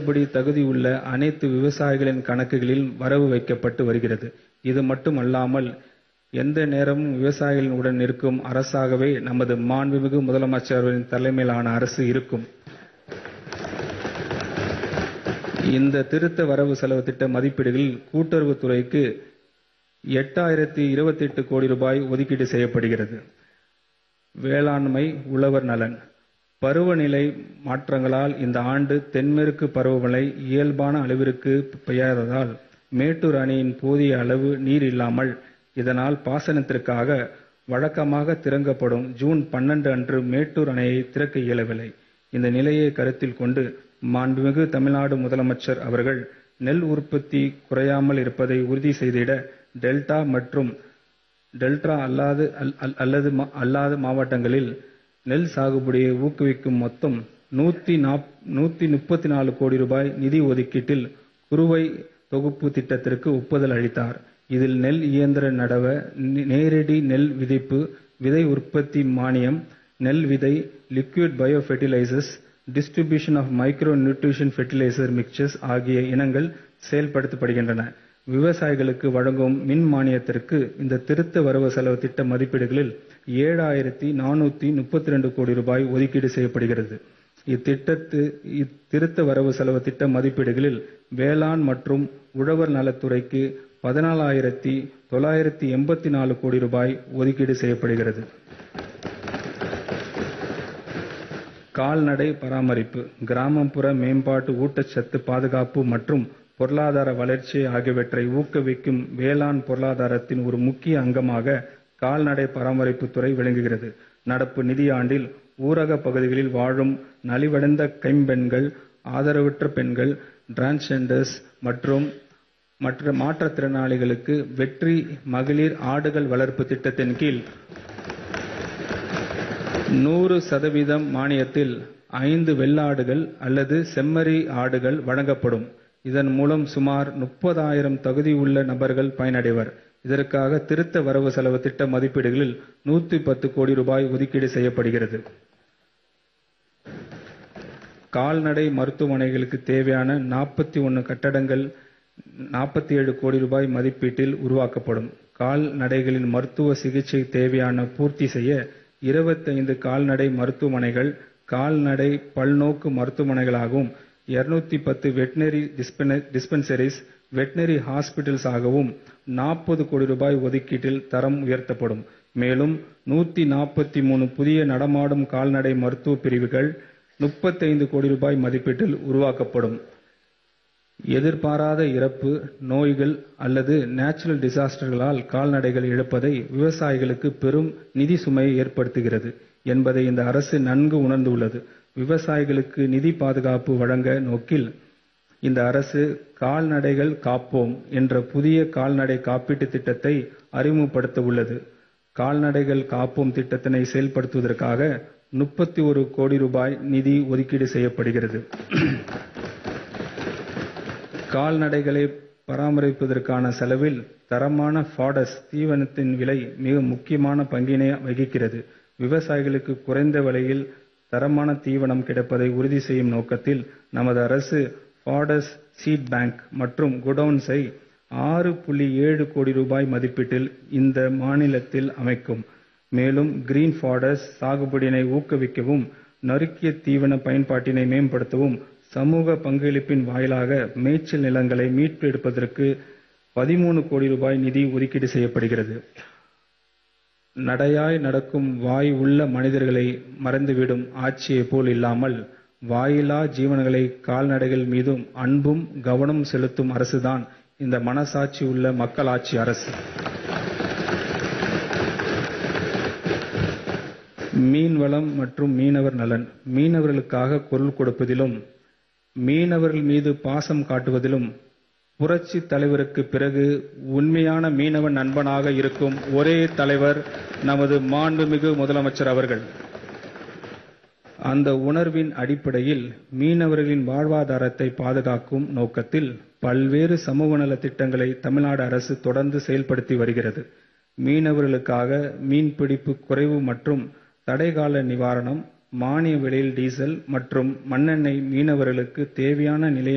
முறைப்படி தகுதியுள்ள அனைத்து விவசாயிகளின் கணக்குகளில் வரவு வைக்கப்பட்டு வருகிறது. இது மட்டுமல்லாமல் எந்த நேரமும் விவசாயிகளின் உடன் நிற்கும் அரசாகவே நமது மாண்புமிகு முதலமைச்சர் அவர்களின் தலைமையிலான அரசு இருக்கும். இந்த திருத்த வரவு செலவு திட்ட மதிப்பீடுகளில் கூட்டுறவுத் துறைக்கு எட்டாயிரத்து இருபத்தெட்டு கோடி ரூபாய் ஒதுக்கீடு செய்யப்படுகிறது. வேளாண்மை உழவர் நலன் பருவநிலை மாற்றங்களால் இந்த ஆண்டு தென்மேற்கு பருவமழை இயல்பான அளவிற்கு பெய்யாததால் மேட்டூர் அணையில் போதிய அளவு நீர் இல்லாமல் இதனால் பாசனத்திற்காக வழக்கமாக திறக்கப்படும் ஜூன் பன்னெண்டு அன்று மேட்டூர் அணையை திறக்க இயலவில்லை. இந்த நிலையை கருத்தில் கொண்டு மாண்புமிகு தமிழ்நாடு முதலமைச்சர் அவர்கள் நெல் உற்பத்தி குறையாமல் இருப்பதை உறுதி செய்திட டெல்டா மற்றும் டெல்டா அல்லாத மாவட்டங்களில் நெல் சாகுபடியை ஊக்குவிக்கும் மொத்தம் நூத்தி முப்பத்து நாலு கோடி ரூபாய் நிதி ஒதுக்கீட்டில் குறுவை தொகுப்பு திட்டத்திற்கு ஒப்புதல் அளித்தார். இதில் நெல் இயந்திர நடவ, நேரடி நெல் விதைப்பு, விதை உற்பத்தி மானியம், நெல் விதை, liquid bio fertilizers, distribution of micro nutrition fertilizer mixers ஆகிய இனங்கள் செயல்படுத்தப்படுகின்றன. விவசாயிகளுக்கு வழங்கும் மின் மானியத்திற்கு இந்த திருத்த வரவு செலவு திட்ட மதிப்பீடுகளில் ஏழாயிரத்து நானூத்தி முப்பத்திரண்டு கோடி ரூபாய் ஒதுக்கீடு செய்யப்படுகிறது. இத்திருத்த வரவு செலவு திட்ட மதிப்பீடுகளில் வேளாண் மற்றும் உழவர் நலத்துறைக்கு பதினாலாயிரத்து தொள்ளாயிரத்து எண்பத்து நாலு கோடி ரூபாய் ஒதுக்கீடு செய்யப்படுகிறது. கால்நடை பராமரிப்பு, கிராமப்புற மேம்பாட்டு, ஊட்டச்சத்து பாதுகாப்பு மற்றும் பொருளாதார வளர்ச்சி ஆகியவற்றை ஊக்குவிக்கும் வேளாண் பொருளாதாரத்தின் ஒரு முக்கிய அங்கமாக கால்நடை பராமரிப்புத் துறை விளங்குகிறது. நடப்பு நிதியாண்டில் ஊரகப் பகுதிகளில் வாழும் நலிவடைந்த கைம்பெண்கள், ஆதரவற்ற பெண்கள், டிரான்ஸ்ஜெண்டர்ஸ் மற்றும் மற்ற மாற்றுத்திறனாளிகளுக்கு வெற்றி மகளிர் ஆடுகள் வளர்ப்பு திட்டத்தின் கீழ் நூறு சதவீதம் மானியத்தில் ஐந்து வெள்ளாடுகள் அல்லது செம்மறி ஆடுகள் வழங்கப்படும். இதன் மூலம் சுமார் முப்பதாயிரம் தகுதியுள்ள நபர்கள் பயனடைவர். இதற்காக திருத்த வரவு செலவு திட்ட மதிப்பீடுகளில் நூத்தி பத்து கோடி ரூபாய் ஒதுக்கீடு செய்யப்படுகிறது. கால்நடை மருத்துவமனைகளுக்கு தேவையான நாற்பத்து ஒன்று கட்டடங்கள் நாற்பத்தேழு கோடி ரூபாய் மதிப்பீட்டில் உருவாக்கப்படும். கால்நடைகளின் மருத்துவ சிகிச்சை தேவையான பூர்த்தி செய்ய இருபத்தைந்து கால்நடை மருத்துவமனைகள் கால்நடை பல்நோக்கு மருத்துவமனைகளாகவும், இருநூத்தி பத்து வெட்டரினரி டிஸ்பென்சரிஸ், வெட்டரினரி ஹாஸ்பிடல்ஸ் ஆகவும் நாற்பது கோடி ரூபாய் ஒதுக்கீட்டில் தரம் உயர்த்தப்படும். மேலும் நூத்தி நாற்பத்து மூன்று புதிய நடமாடும் கால்நடை மருத்துவ பிரிவுகள் முப்பத்தைந்து கோடி ரூபாய் மதிப்பீட்டில் உருவாக்கப்படும். எதிர்பாராத இறப்பு, நோய்கள் அல்லது நேச்சுரல் டிசாஸ்டர்களால் கால்நடைகள் இழப்பதை விவசாயிகளுக்கு பெரும் நிதி சுமையை ஏற்படுத்துகிறது என்பதை இந்த அரசு நன்கு உணர்ந்துள்ளது. விவசாயிகளுக்கு நிதி பாதுகாப்பு வழங்க நோக்கில் இந்த அரசு கால்நடைகள் காப்போம் என்ற புதிய கால்நடை காப்பீட்டு திட்டத்தை அறிமுகப்படுத்த உள்ளது. கால்நடைகள் காப்போம் திட்டத்தினை செயல்படுத்துவதற்காக முப்பத்து ஒரு கோடி ரூபாய் நிதி ஒதுக்கீடு செய்யப்படுகிறது. கால்நடைகளை பராமரிப்பதற்கான செலவில் தரமான பாடஸ் தீவனத்தின் விலை மிக முக்கியமான பங்கினை வகிக்கிறது. விவசாயிகளுக்கு குறைந்த விலையில் தரமான தீவனம் கிடைப்பதை உறுதி செய்யும் நோக்கத்தில் நமது அரசு பாடஸ் சீட் பாங்க் மற்றும் குடோன்ஸை ஆறு புள்ளி ஏழு கோடி ரூபாய் மதிப்பீட்டில் இந்த மாநிலத்தில் அமைக்கும். மேலும் கிரீன் பாடஸ் சாகுபடியினை ஊக்குவிக்கவும், நறுக்கிய தீவன பயன்பாட்டினை மேம்படுத்தவும் சமூக பங்களிப்பின் வாயிலாக மேய்ச்சல் நிலங்களை மீட்டெடுப்பதற்கு பதிமூன்று கோடி ரூபாய் நிதி ஒதுக்கீடு செய்யப்படுகிறது. நடையாய் நடக்கும் வாய் உள்ள மனிதர்களை மறந்துவிடும் ஆட்சியைப் போல் இல்லாமல், வாயில்லா ஜீவன்களை கால்நடைகள் மீதும் அன்பும் கவனமும் செலுத்தும் அரசுதான் இந்த மனசாட்சி உள்ள மக்களாட்சி அரசு. மீன்வளம் மற்றும் மீனவர் நலன் மீனவர்களுக்காக குரல் கொடுப்பதிலும், மீனவர்கள் மீது பாசம் காட்டுவதிலும் புரட்சித் தலைவருக்கு பிறகு உண்மையான மீனவ நண்பனாக இருக்கும் ஒரே தலைவர் நமது மாண்புமிகு முதலமைச்சர் அவர்கள். அந்த உணர்வின் அடிப்படையில் மீனவர்களின் வாழ்வாதாரத்தை பாதுகாக்கும் நோக்கத்தில் பல்வேறு சமூக நலத் திட்டங்களை தமிழ்நாடு அரசு தொடர்ந்து செயல்படுத்தி வருகிறது. மீனவர்களுக்காக மீன்பிடிப்பு குறைவு மற்றும் தடைக்கால நிவாரணம், மானிய விலையில் டீசல் மற்றும் மண்ணெண்ணெய் மீனவர்களுக்கு தேவையான நிலையான